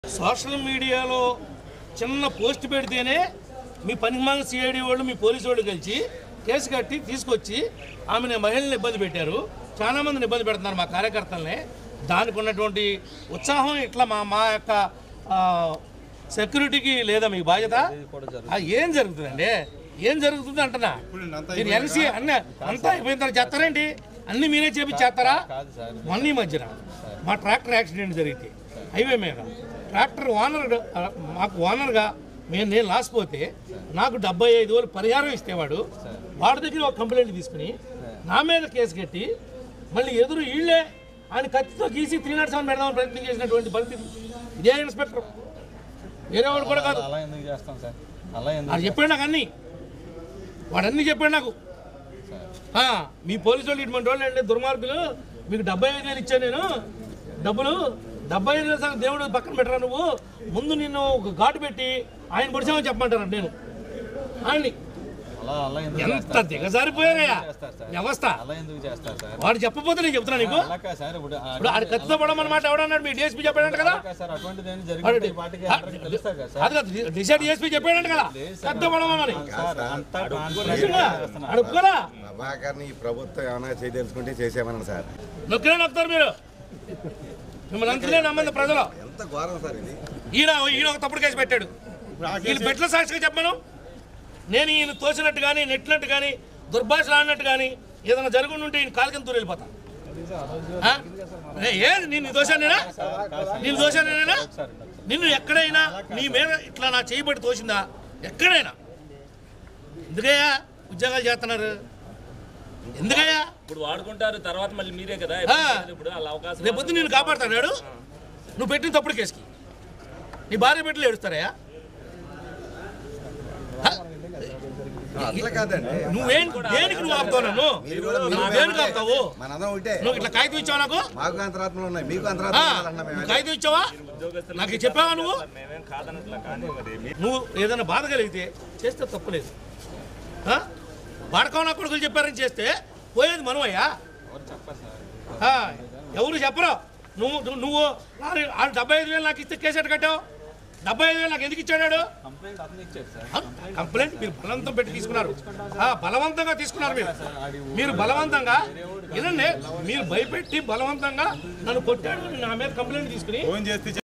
Social మీడియాలో చిన్న post పెడితేనే మీ పనిమాల సిఐడి వాళ్ళు మీ పోలీసు వాళ్ళు కలిసి కేసు కట్టి తీసుకొచ్చి ఆమెను మహిళల్ని ఇబ్బంది పెట్టారు చాలా మందిని ఇబ్బంది పెడుతున్నారు మా కార్యకర్తల్ని దానికి ఉన్నటువంటి ఉత్సాహం ఇట్లా మా మా యొక్క ఆ, సెక్యూరిటీకి లేదా మీకు బాధ్యత ఆ, ఏం జరుగుతుందండి ఏం జరుగుతుంది అంటున్నా మీరు ఎన్సీ అన్న అంతా అయిపోయిన తర్వాత చేస్తారేంటి అన్ని మీరే చేపి చేస్తారా మొన్న ఈ మధ్యన మా ట్రాక్టర్ యాక్సిడెంట్ జరిగితే హైవే మీద ట్రాక్టర్ ఓనర్ మాకు ఓనర్గా మేము నేను లాస్ పోతే నాకు డెబ్బై ఐదు వేలు పరిహారం ఇస్తేవాడు వాడి దగ్గర ఒక కంప్లైంట్ తీసుకుని నా మీద కేసు కట్టి మళ్ళీ ఎదురు వీళ్ళే ఆయన కత్తితో గీసి త్రీ నాట్ సెవెన్ పెడదామని ప్రయత్నం చేసినటువంటి పరిస్థితి ఇదే ఇన్స్పెక్టర్ వేరే వాడు కూడా కాదు అలా ఎందుకు చేస్తాం సార్ అలా ఎందుకు అది చెప్పాడు నాకు అన్నీ వాడన్నీ చెప్పాడు నాకు ఆ, మీ పోలీసు వాళ్ళు ఇటువంటి వాళ్ళు అంటే దుర్మార్గులు మీకు డెబ్బై ఐదు వేలు ఇచ్చాను నేను డబ్బులు డెబ్బై ఐదు వేలు సంగతి దేవుడు పక్కన పెట్టరా నువ్వు ముందు నిన్ను ఒక ఘాటు పెట్టి ఆయన పొడిచామని చెప్పమంటారు నేను ఆయన్ని అలా అలా ఎందుకు ఎంత చేస్తారు? దిగజారిపోయారయ్యా చేస్తారు సార్. వ్యవస్థ అలా ఎందుకు చేస్తారు సార్ వాడు చెప్పకపోతే నేను చెప్తున్నా నీకు అలా కాదు సార్ ఇప్పుడు ఆ- ఇప్పుడు ఆడ కత్తితో పడమన్నమాట ఎవడన్నాడు మీ డిఎస్పీ చెప్పాడంట కదా అలా కాదు సార్ అటువంటిది ఏమైనా వాడు జరిగింది ఈ పాటికి అందరికీ తెలుస్తా కదా సార్ అది కాదు డిసైడ్ డిఎస్పీ చెప్పాడంట కదా కత్తితో పడమని సార్ అంతా నిజంగా అడుగుకోరా ప్రభాకర్ని ఈ ప్రభుత్వం ఏమైనా చేయదలుచుకుంటే చేసేమన్నాను సార్ నొక్కినా నొక్కుతారు మీరు మిమ్మల్ని అంతలే నమ్మంది ప్రజలు ఎంత ఘోరం సార్ ఇది ఈయన ఈయన ఒక తప్పుడు కేసు పెట్టాడు ఈయన పెట్టిన సాక్షిగా చెప్పను నేను ఈయన తోసినట్టు కానీ నెట్టినట్టు కానీ దుర్భాషలు ఆడినట్టు కానీ ఏదైనా జరుగుండి ఉంటే ఈయన కాలు కింద తూరు వెళ్ళిపోతా ఆ? ఏ- ఏ నిన్ను దోశానేనా నిన్ను దోశానేనా నిన్ను ఎక్కడైనా నీ మీద ఇట్లా నా చేయబడి తోసిందా ఎక్కడైనా ఎందుకయ్యా ఉద్యోగాలు చేస్తున్నారు ఎందుకయ్యా ఇప్పుడు వాడుకుంటారు తర్వాత మళ్ళీ మీరే కదా ఆ. ఇప్పుడు వాళ్ళ అవకాశం రేపొద్దు నేను కాపాడుతాడు నువ్వు పెట్టిన తప్పుడు కేసుకి నీ భార్య బిడ్డలు ఏడుస్తారయ్యా అట్లా కాదండి నువ్వేం దేనికి నువ్వు ఆపుతావు నన్ను మీరు కూడా నువ్వు మీరు దేనికి ఆపుతావు మనందరం ఒకటే నువ్వు ఇట్లా కాగితం ఇచ్చావా నాకు మాకు అంతరాత్మలు ఉన్నాయి మీకు ఆ, అంతరాత్మలు అన్నా నువ్వు మేము కాగితం ఇచ్చావా నాకు ఇది చెప్పావా నువ్వు మేమేం కాదనట్లా కానీ మరి మీ- నువ్వు ఏదైనా బాధ కలిగితే చేస్తే తప్పులేదు ఆ? వాడకం నా కొడుకులు చెప్పారని చేస్తే పోయేది మనమయ్యా ఆ, ఎవరు చెప్పరు నువ్వు నువ్వు- నువ్వు లారీ ఆ డెబ్బై ఐదు వేలు నాకు ఇస్తే కేసు ఎట్ట కట్టావు డెబ్బై ఐదు వేలు నాకు ఎందుకు ఇచ్చాడు కంప్లైంట్ అతను ఇచ్చాడు సార్ ఆ, కంప్లైంట్ మీరు బలవంతం పెట్టి తీసుకున్నారు ఆ, బలవంతంగా తీసుకున్నారు మీరు మీరు బలవంతంగా వినండి మీరు భయపెట్టి బలవంతంగా నన్ను కొట్టాడు నా మీద కంప్లైంట్ తీసుకుని